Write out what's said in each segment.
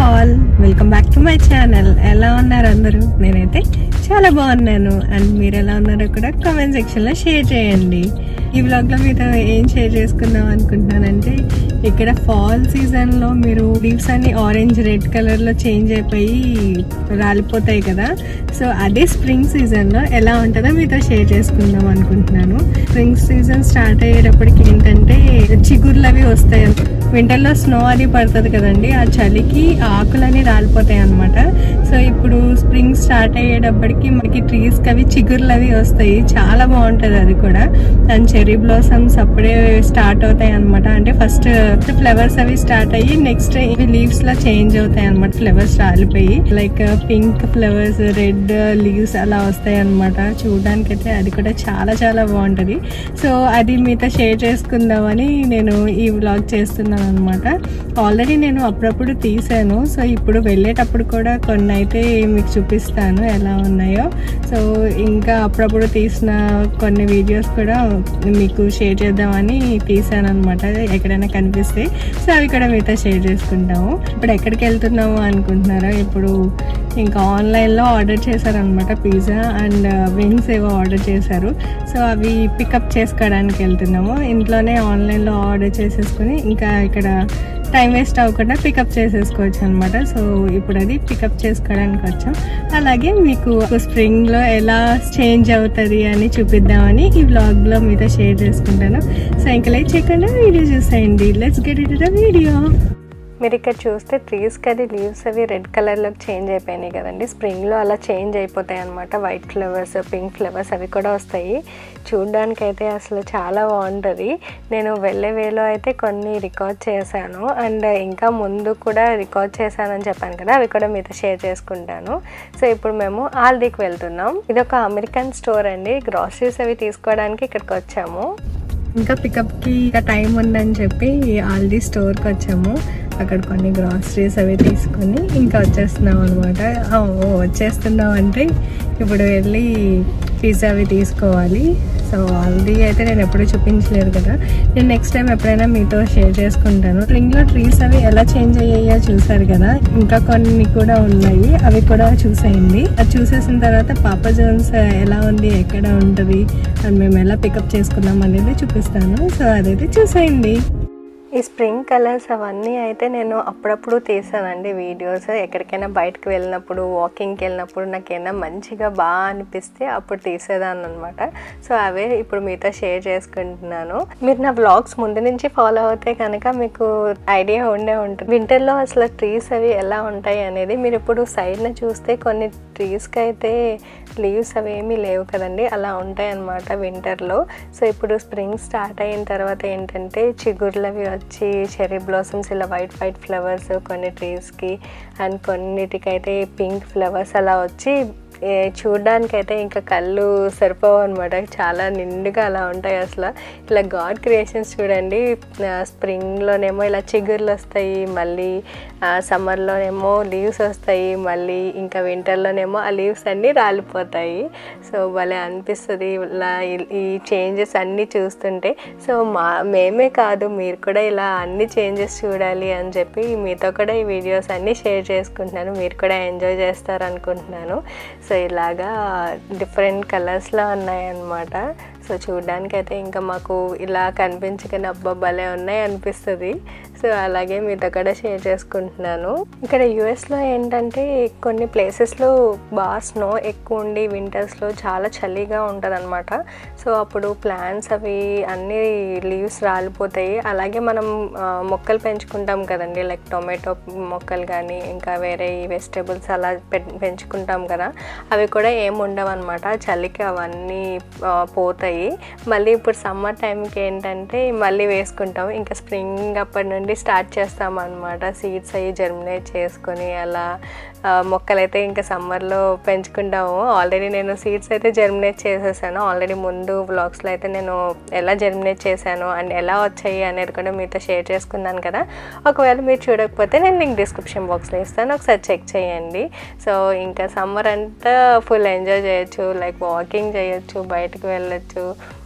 All welcome back to my channel ఎలా ఉన్నారు అందరూ నేనైతే చాలా బాగున్నాను అండ్ మీరు ఎలా ఉన్నారో కూడా కామెంట్ సెక్షన్ లో షేర్ చేయండి ఈ వ్లాగ్ లో మీతో ఏం షేర్ చేసుకుందాం అనుకుంటున్నానంటే ఇక్కడ ఫాల్ సీజన్ లో మీరు లీవ్స్ అన్ని ఆరెంజ్ రెడ్ కలర్ లో చేంజ్ అయిపోయి రాలిపోతాయి కదా సో అదే స్ప్రింగ్ సీజన్ లో ఎలా ఉంటుందో మీతో షేర్ చేసుకుందాం అనుకుంటున్నాను స్ప్రింగ్ సీజన్ స్టార్ట్ అయ్యేటప్పటికి ఏంటంటే చిగుర్లు అవి వస్తాయి వింటర్ లో స్నో అది పడుతుంది కదండి ఆ చలికి ఆకులన్నీ రాలిపోతాయి అనమాట సో ఇప్పుడు స్ప్రింగ్ స్టార్ట్ అయ్యేటప్పటికి మనకి ట్రీస్ కి అవి చిగుర్లు అవి వస్తాయి చాలా బాగుంటది అది కూడా అండ్ చెరీ బ్లాసమ్స్ అప్పుడే స్టార్ట్ అవుతాయి అనమాట అంటే ఫస్ట్ ఫ్లవర్స్ అవి స్టార్ట్ అయ్యి నెక్స్ట్ ఇవి లీవ్స్ లా చేంజ్ అవుతాయి అనమాట ఫ్లవర్స్ రాలిపోయి like pink flowers red leaves అలా వస్తాయి అనమాట చూడడానికి అయితే అది కూడా చాలా చాలా బాగుంటది సో అది మీతో షేర్ చేసుకుందామని నేను ఈ వ్లాగ్ చేస్తున్నాను అనమాట ఆల్రెడీ నేను అప్పుడప్పుడు తీసాను సో ఇప్పుడు వెళ్ళేటప్పుడు కూడా కొన్ని అయితే మీకు చూపిస్తాను ఎలా ఉన్నాయో సో ఇంకా అప్పుడప్పుడు తీసిన కొన్ని వీడియోస్ కూడా మీకు షేర్ చేద్దామని తీసాను అనమాట ఎక్కడైనా కనిపిస్తే సో అవి కూడా మీతో షేర్ చేసుకుంటాము ఇప్పుడు ఎక్కడికి వెళ్తున్నాము అనుకుంటున్నారా ఇప్పుడు ఇంకా ఆన్లైన్లో ఆర్డర్ చేశారనమాట పిజ్జా అండ్ వింగ్స్ ఏవో ఆర్డర్ చేశారు సో అవి పికప్ చేసుకోవడానికి వెళ్తున్నాము ఇంట్లోనే ఆన్లైన్లో ఆర్డర్ చేసేసుకుని ఇంకా ఇక్కడ టైం వేస్ట్ అవ్వకుండా పికప్ చేసేసుకోవచ్చు అనమాట సో ఇప్పుడు అది పికప్ చేసుకోవడానికి వచ్చాం అలాగే మీకు స్ప్రింగ్లో ఎలా చేంజ్ అవుతుంది అని చూపిద్దామని ఈ వ్లాగ్లో మీతో షేర్ చేసుకుంటాను సో ఇంకా లైక్ చేయకుండా వీడియో చూసేయండి let's get it the video మీరు ఇక్కడ చూస్తే ట్రీస్కి అది లీవ్స్ అవి రెడ్ కలర్లోకి చేంజ్ అయిపోయినాయి కదండి స్ప్రింగ్లో అలా చేంజ్ అయిపోతాయి అనమాట వైట్ ఫ్లవర్స్ పింక్ ఫ్లవర్స్ అవి కూడా వస్తాయి చూడడానికి అయితే అసలు చాలా బాగుంటుంది నేను వెళ్ళే వేలో అయితే కొన్ని రికార్డ్ చేశాను అండ్ ఇంకా ముందు కూడా రికార్డ్ చేశానని చెప్పాను కదా అవి కూడా మీతో షేర్ చేసుకుంటాను సో ఇప్పుడు మేము ఆల్దీకి వెళ్తున్నాం ఇది ఒక అమెరికన్ స్టోర్ అండి గ్రాసరీస్ అవి తీసుకోవడానికి ఇక్కడికి వచ్చాము ఇంకా పికప్కి ఇంకా టైం ఉందని చెప్పి ఆల్దీ స్టోర్కి వచ్చాము అక్కడ కొన్ని గ్రాసరీస్ అవి తీసుకొని ఇంకా వచ్చేస్తున్నాం అనమాట వచ్చేస్తున్నాం అంటే ఇప్పుడు వెళ్ళి పిజ్జా అవి తీసుకోవాలి సో ఆల్రెడీ అయితే నేను ఎప్పుడూ చూపించలేదు కదా నేను నెక్స్ట్ టైం ఎప్పుడైనా మీతో షేర్ చేసుకుంటాను స్ప్రింగ్లో ట్రీస్ అవి ఎలా చేంజ్ అయ్యాయో చూసారు కదా ఇంకా కొన్ని కూడా ఉన్నాయి అవి కూడా చూసేయండి అది చూసేసిన తర్వాత పాప జోన్స్ ఎలా ఉంది ఎక్కడ ఉంటుంది అండ్ మేము ఎలా పికప్ చేసుకున్నాం అనేది చూపిస్తాను సో అదైతే చూసేయండి ఈ స్ప్రింగ్ కలర్స్ అవన్నీ అయితే నేను అప్పుడప్పుడు తీసానండి వీడియోస్ ఎక్కడికైనా బయటకు వెళ్ళినప్పుడు వాకింగ్కి వెళ్ళినప్పుడు నాకైనా మంచిగా బాగా అనిపిస్తే అప్పుడు తీసేదాన్ని అనమాట సో అవే ఇప్పుడు మీతో షేర్ చేసుకుంటున్నాను మీరు నా బ్లాగ్స్ ముందు నుంచి ఫాలో అవుతే కనుక మీకు ఐడియా ఉండే ఉంటుంది వింటర్లో అసలు ట్రీస్ అవి ఎలా ఉంటాయి అనేది మీరు ఇప్పుడు సైడ్న చూస్తే కొన్ని ట్రీస్కి అయితే లీవ్స్ అవి ఏమీ లేవు కదండి అలా ఉంటాయి అన్నమాట వింటర్లో సో ఇప్పుడు స్ప్రింగ్ స్టార్ట్ అయిన తర్వాత ఏంటంటే చిగుర్లు అవి వచ్చి చెరీ బ్లాసమ్స్ ఇలా వైట్ వైట్ ఫ్లవర్స్ కొన్ని ట్రీస్కి అండ్ కొన్నిటికైతే పింక్ ఫ్లవర్స్ అలా వచ్చి చూడడానికి అయితే ఇంకా కళ్ళు సరిపోవు అనమాట చాలా నిండుగా అలా ఉంటాయి అసలు ఇలా గాడ్ క్రియేషన్స్ చూడండి స్ప్రింగ్లోనేమో ఇలా చిగుర్లు వస్తాయి మళ్ళీ సమ్మర్లోనేమో లీవ్స్ వస్తాయి మళ్ళీ ఇంకా వింటర్లోనేమో ఆ లీవ్స్ అన్నీ రాలిపోతాయి సో భలే అనిపిస్తుంది ఇలా ఈ చేంజెస్ అన్నీ చూస్తుంటే సో మా మేమే కాదు మీరు కూడా ఇలా అన్ని చేంజెస్ చూడాలి అని చెప్పి మీతో కూడా ఈ వీడియోస్ అన్నీ షేర్ చేసుకుంటున్నాను మీరు కూడా ఎంజాయ్ చేస్తారనుకుంటున్నాను సో ఇలాగా డిఫరెంట్ కలర్స్లో ఉన్నాయన్నమాట సో చూడడానికి అయితే ఇంకా మాకు ఇలా కనిపించకని అబ్బా భలే ఉన్నాయి అనిపిస్తుంది సో అలాగే మీతో కూడా షేర్ చేసుకుంటున్నాను ఇక్కడ యుఎస్లో ఏంటంటే కొన్ని ప్లేసెస్లో బాగా స్నో ఎక్కువ ఉండి వింటర్స్లో చాలా చలిగా ఉంటుంది అనమాట సో అప్పుడు ప్లాంట్స్ అవి అన్ని లీవ్స్ రాలిపోతాయి అలాగే మనం మొక్కలు పెంచుకుంటాం కదండి లైక్ టొమాటో మొక్కలు కానీ ఇంకా వేరే వెజిటేబుల్స్ అలా పెంచుకుంటాం కదా అవి కూడా ఏమి ఉండవు అనమాట చలికి అవన్నీ పోతాయి మళ్ళీ ఇప్పుడు సమ్మర్ టైంకి ఏంటంటే మళ్ళీ వేసుకుంటాం ఇంకా స్ప్రింగ్ అప్పటి నుండి స్టార్ట్ చేస్తాం అనమాట సీడ్స్ అవి జర్మినేట్ చేసుకొని అలా మొక్కలైతే ఇంకా సమ్మర్లో పెంచుకుంటాము ఆల్రెడీ నేను సీడ్స్ అయితే జర్మినేట్ చేసేసాను ఆల్రెడీ ముందు వ్లాగ్స్లో అయితే నేను ఎలా జర్మినేట్ చేశాను అండ్ ఎలా వచ్చాయి అనేది కూడా మీతో షేర్ చేసుకున్నాను కదా ఒకవేళ మీరు చూడకపోతే నేను లింక్ డిస్క్రిప్షన్ బాక్స్లో ఇస్తాను ఒకసారి చెక్ చేయండి సో ఇంకా సమ్మర్ అంతా ఫుల్ ఎంజాయ్ చేయొచ్చు లైక్ వాకింగ్ చేయొచ్చు బయటకు వెళ్ళొచ్చు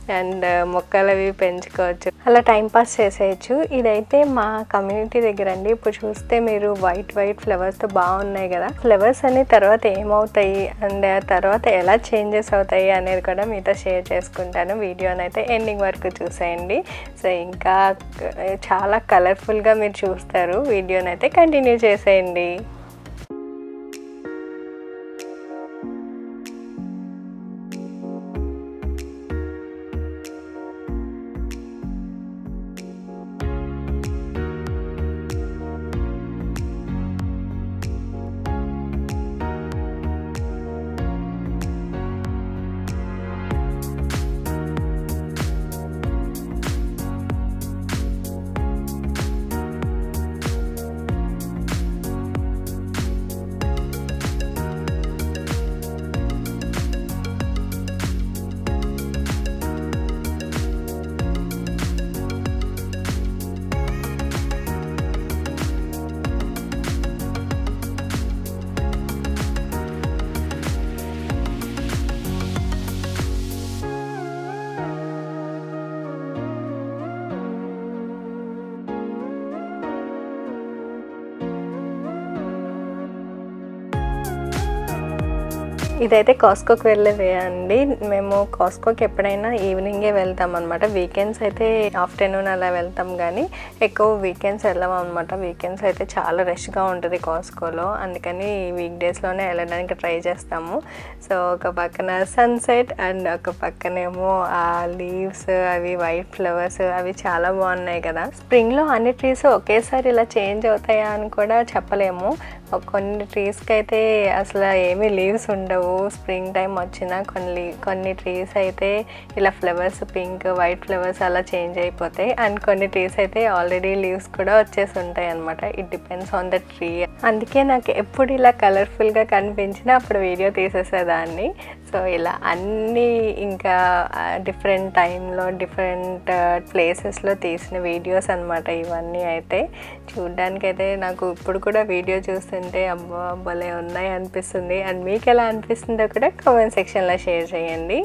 అండ్ మొక్కలు అవి పెంచుకోవచ్చు అలా టైం పాస్ చేసేయచ్చు ఇదైతే మా కమ్యూనిటీ దగ్గర అండి ఇప్పుడు చూస్తే మీరు వైట్ వైట్ ఫ్లవర్స్తో బాగున్నాయి కదా ఫ్లవర్స్ అన్ని తర్వాత ఏమవుతాయి అండ్ తర్వాత ఎలా చేంజెస్ అవుతాయి అనేది కూడా మీతో షేర్ చేసుకుంటాను వీడియోని అయితే ఎండింగ్ వరకు చూసేయండి సో ఇంకా చాలా కలర్ఫుల్గా మీరు చూస్తారు వీడియోని అయితే కంటిన్యూ చేసేయండి ఇదైతే కాస్కోకి వెళ్ళే వే అండి మేము కాస్కోకి ఎప్పుడైనా ఈవినింగే వెళ్తాం అనమాట వీకెండ్స్ అయితే ఆఫ్టర్నూన్ అలా వెళ్తాం కానీ ఎక్కువ వీకెండ్స్ వెళ్ళాం అనమాట వీకెండ్స్ అయితే చాలా రష్గా ఉంటుంది కాస్కోలో అందుకని వీక్ డేస్లోనే వెళ్ళడానికి ట్రై చేస్తాము సో ఒక పక్కన సన్సెట్ అండ్ ఒక పక్కనేమో ఆ లీవ్స్ అవి వైట్ ఫ్లవర్స్ అవి చాలా బాగున్నాయి కదా స్ప్రింగ్లో అన్ని ట్రీస్ ఒకేసారి ఇలా చేంజ్ అవుతాయా అని కూడా చెప్పలేము కొన్ని ట్రీస్కి అయితే అసలు ఏమీ లీవ్స్ ఉండవు స్ప్రింగ్ టైం వచ్చినా కొన్ని కొన్ని ట్రీస్ అయితే ఇలా ఫ్లవర్స్ పింక్ వైట్ ఫ్లవర్స్ అలా చేంజ్ అయిపోతాయి అండ్ కొన్ని ట్రీస్ అయితే ఆల్రెడీ లీవ్స్ కూడా వచ్చేసి ఉంటాయి అనమాట it depends on the tree అందుకే నాకు ఎప్పుడు ఇలా కలర్ఫుల్గా కనిపించినా అప్పుడు వీడియో తీసేసేదాన్ని సో ఇలా అన్నీ ఇంకా డిఫరెంట్ టైంలో డిఫరెంట్ ప్లేసెస్లో తీసిన వీడియోస్ అనమాట ఇవన్నీ అయితే చూడ్డానికైతే నాకు ఇప్పుడు కూడా వీడియో చూస్తుంటే అబ్బా భలే ఉన్నాయి అనిపిస్తుంది అండ్ మీకు ఎలా అనిపిస్తుందో కూడా కామెంట్ సెక్షన్లో షేర్ చేయండి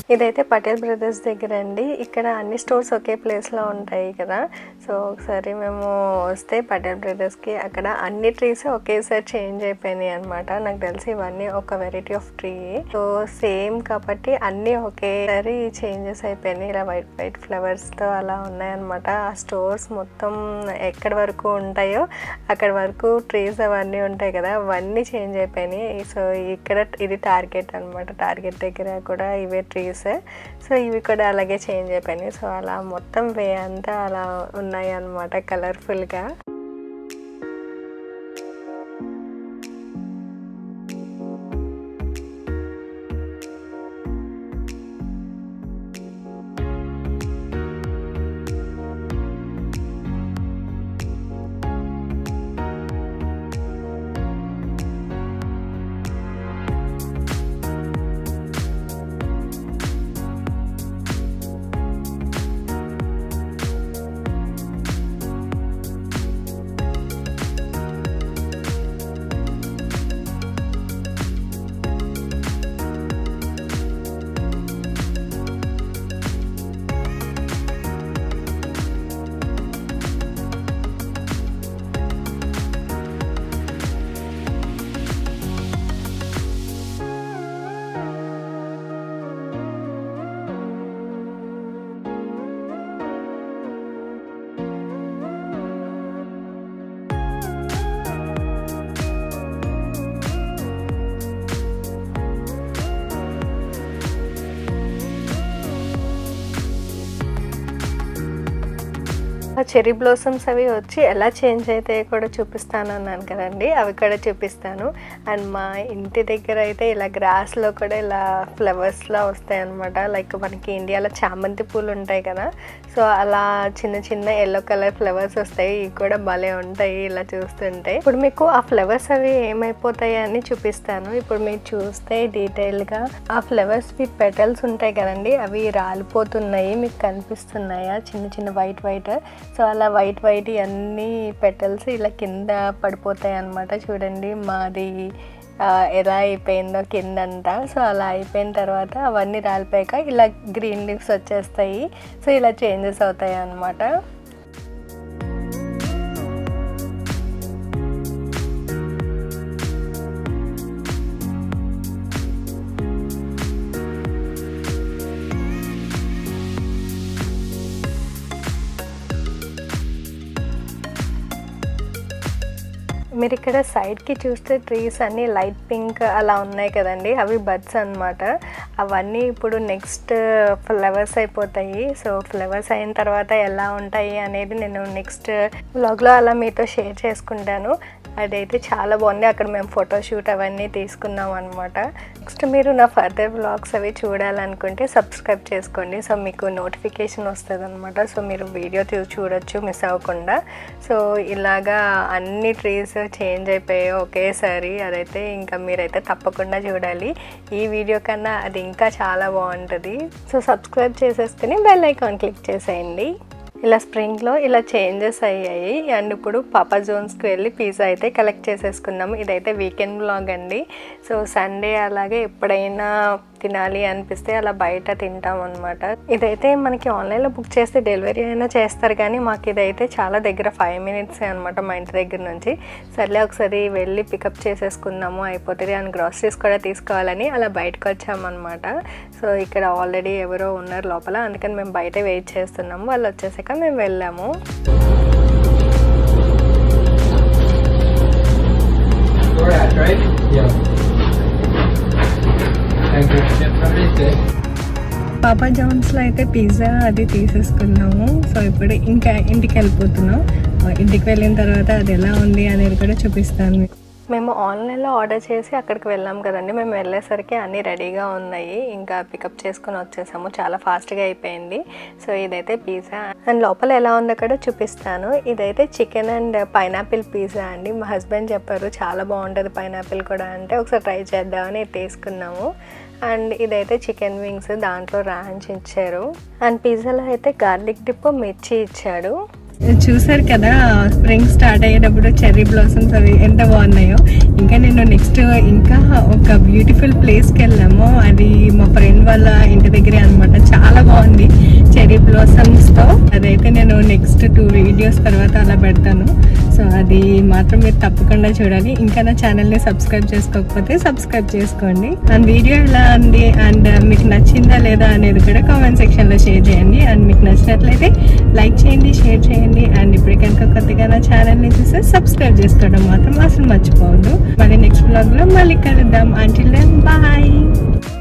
ఇదైతే పటేల్ బ్రదర్స్ దగ్గర అండి ఇక్కడ అన్ని స్టోర్స్ ఒకే ప్లేస్లో ఉంటాయి కదా సో ఒకసారి మేము వస్తే పటేల్ బ్రదర్స్కి అక్కడ అన్ని ట్రీస్ ఒకేసారి చేంజ్ అయిపోయినాయి అనమాట నాకు తెలిసి ఇవన్నీ ఒక variety of tree so same కాబట్టి అన్నీ ఒకేసారి చేంజెస్ అయిపోయినాయి ఇలా వైట్ వైట్ ఫ్లవర్స్తో అలా ఉన్నాయన్నమాట ఆ స్టోర్స్ మొత్తం ఎక్కడి వరకు ఉంటాయో అక్కడ వరకు ట్రీస్ అవన్నీ ఉంటాయి కదా అవన్నీ చేంజ్ అయిపోయినాయి సో ఇక్కడ ఇది టార్గెట్ అనమాట టార్గెట్ దగ్గర కూడా ఇవే ట్రీస్ సో ఇవి కూడా అలాగే చేంజ్ అయిపోయినాయి సో అలా మొత్తం వే అంతా అలా ఉన్నాయి అనమాట కలర్ఫుల్గా ఆ చెరీ బ్లోసమ్స్ అవి వచ్చి ఎలా చేంజ్ అవుతాయో కూడా చూపిస్తాను అన్నాను కదండి అవి కూడా చూపిస్తాను అండ్ మా ఇంటి దగ్గర అయితే ఇలా గ్రాస్లో కూడా ఇలా ఫ్లవర్స్లా వస్తాయి అనమాట లైక్ మనకి ఇండియాలో చామంతి పూలు ఉంటాయి కదా సో అలా చిన్న చిన్న ఎల్లో కలర్ ఫ్లవర్స్ వస్తాయి ఇవి కూడా భలే ఉంటాయి ఇలా చూస్తుంటే ఇప్పుడు మీకు ఆ ఫ్లవర్స్ అవి ఏమైపోతాయి అని చూపిస్తాను ఇప్పుడు మీరు చూస్తే డీటెయిల్గా ఆ ఫ్లవర్స్ వి పెటల్స్ ఉంటాయి కదండి అవి రాలిపోతున్నాయి మీకు కనిపిస్తున్నాయా చిన్న చిన్న వైట్ వైట్ సో అలా వైట్ వైట్ అన్ని పెటల్స్ ఇలా కింద పడిపోతాయి అన్నమాట చూడండి మాది ఆ, ఎలా అయిపోయిందో కిందంతా సో అలా అయిపోయిన తర్వాత అవన్నీ రాలిపోయాక ఇలా గ్రీన్ లీవ్స్ వచ్చేస్తాయి సో ఇలా చేంజెస్ అవుతాయి అన్నమాట మీరు ఇక్కడ సైడ్కి చూస్తే ట్రీస్ అన్నీ లైట్ పింక్ అలా ఉన్నాయి కదండి అవి బడ్స్ అన్నమాట అవన్నీ ఇప్పుడు నెక్స్ట్ ఫ్లవర్స్ అయిపోతాయి సో ఫ్లవర్స్ అయిన తర్వాత ఎలా ఉంటాయి అనేది నేను నెక్స్ట్ వ్లాగ్లో అలా మీతో షేర్ చేసుకుంటాను అదైతే చాలా బాగుంది అక్కడ మేము ఫోటోషూట్ అవన్నీ తీసుకున్నాం అనమాట నెక్స్ట్ మీరు నా ఫర్దర్ వ్లాగ్స్ అవి చూడాలనుకుంటే సబ్స్క్రైబ్ చేసుకోండి సో మీకు నోటిఫికేషన్ వస్తుంది అనమాట సో మీరు వీడియో చూడొచ్చు మిస్ అవ్వకుండా సో ఇలాగా అన్ని ట్రీస్ చేంజ్ అయిపోయాయి ఒకేసారి అదైతే ఇంకా మీరైతే తప్పకుండా చూడాలి ఈ వీడియో కన్నా అది ఇంకా చాలా బాగుంటుంది సో సబ్స్క్రైబ్ చేసేసుకుని బెల్ ఐకాన్ క్లిక్ చేసేయండి ఇలా స్ప్రింగ్లో ఇలా చేంజెస్ అయ్యాయి అండ్ ఇప్పుడు పాపా జోన్స్కి వెళ్ళి పిజ్జా అయితే కలెక్ట్ చేసేసుకున్నాము ఇదైతే వీకెండ్ బ్లాగ్ అండి సో సండే అలాగే ఎప్పుడైనా తినాలి అనిపిస్తే అలా బయట తింటాం అనమాట ఇదైతే మనకి ఆన్లైన్లో బుక్ చేస్తే డెలివరీ అయినా చేస్తారు కానీ మాకు ఇదైతే చాలా దగ్గర ఫైవ్ మినిట్స్ అనమాట మా ఇంటి దగ్గర నుంచి సర్లే ఒకసారి వెళ్ళి పికప్ చేసేసుకుందాము అయిపోతుంది అని గ్రాసరీస్ కూడా తీసుకోవాలని అలా బయటకు వచ్చామన్నమాట సో ఇక్కడ ఆల్రెడీ ఎవరో ఉన్నారు లోపల అందుకని మేము బయట వెయిట్ చేస్తున్నాము వాళ్ళు వచ్చేసాక మేము వెళ్ళాము DoorDash, right? Yeah. Thank you. Yep, have a nice day. పాపా జాన్స్లో అయితే పిజ్జా అది తీసేసుకున్నాము సో ఇప్పుడు ఇంకా ఇంటికి వెళ్ళిపోతున్నాం ఇంటికి వెళ్ళిన తర్వాత అది ఎలా ఉంది అనేది కూడా చూపిస్తాను మీకు. మేము ఆన్లైన్లో ఆర్డర్ చేసి అక్కడికి వెళ్ళాం కదండి మేము వెళ్ళేసరికి అన్నీ రెడీగా ఉన్నాయి ఇంకా పికప్ చేసుకొని వచ్చేసాము చాలా ఫాస్ట్గా అయిపోయింది సో ఇదైతే పిజ్జా అండ్ లోపల ఎలా ఉందో కూడా చూపిస్తాను ఇదైతే చికెన్ అండ్ పైనాపిల్ పిజ్జా అండి మా హస్బెండ్ చెప్పారు చాలా బాగుంటుంది పైనాపిల్ కూడా అంటే ఒకసారి ట్రై చేద్దామని ఇది తీసుకున్నాము అండ్ ఇదైతే చికెన్ వింగ్స్ దాంట్లో ర్యాంచ్ ఇచ్చారు అండ్ పిజ్జాలో అయితే గార్లిక్ డిప్ మిర్చి ఇచ్చాడు చూసారు కదా స్ప్రింగ్ స్టార్ట్ అయ్యేటప్పుడు చెర్రీ బ్లాసమ్స్ అవి ఎంత బాగున్నాయో ఇంకా నేను నెక్స్ట్ ఇంకా ఒక బ్యూటిఫుల్ ప్లేస్కి వెళ్ళాము అది మా ఫ్రెండ్ వాళ్ళ ఇంటి దగ్గరే అనమాట చాలా బాగుంది చెర్రీ బ్లాసమ్స్తో అదైతే నేను నెక్స్ట్ టూ వీడియోస్ తర్వాత అలా పెడతాను సో అది మాత్రం మీరు తప్పకుండా చూడాలి ఇంకా నా ఛానల్ని సబ్స్క్రైబ్ చేసుకోకపోతే సబ్స్క్రైబ్ చేసుకోండి అండ్ వీడియో ఎలా ఉంది అండ్ మీకు నచ్చిందా లేదా అనేది కూడా కామెంట్ సెక్షన్లో షేర్ చేయండి అండ్ మీకు నచ్చినట్లయితే లైక్ చేయండి షేర్ చేయండి అండ్ ఇప్పుడు కనుక కొత్తగా నా ఛానల్ని చూస్తే సబ్స్క్రైబ్ చేసుకోవడం మాత్రం అసలు మర్చిపోవద్దు మళ్ళీ నెక్స్ట్ బ్లాగ్లో మళ్ళీ కలుద్దాం అంటిల్ దెన్ బాయ్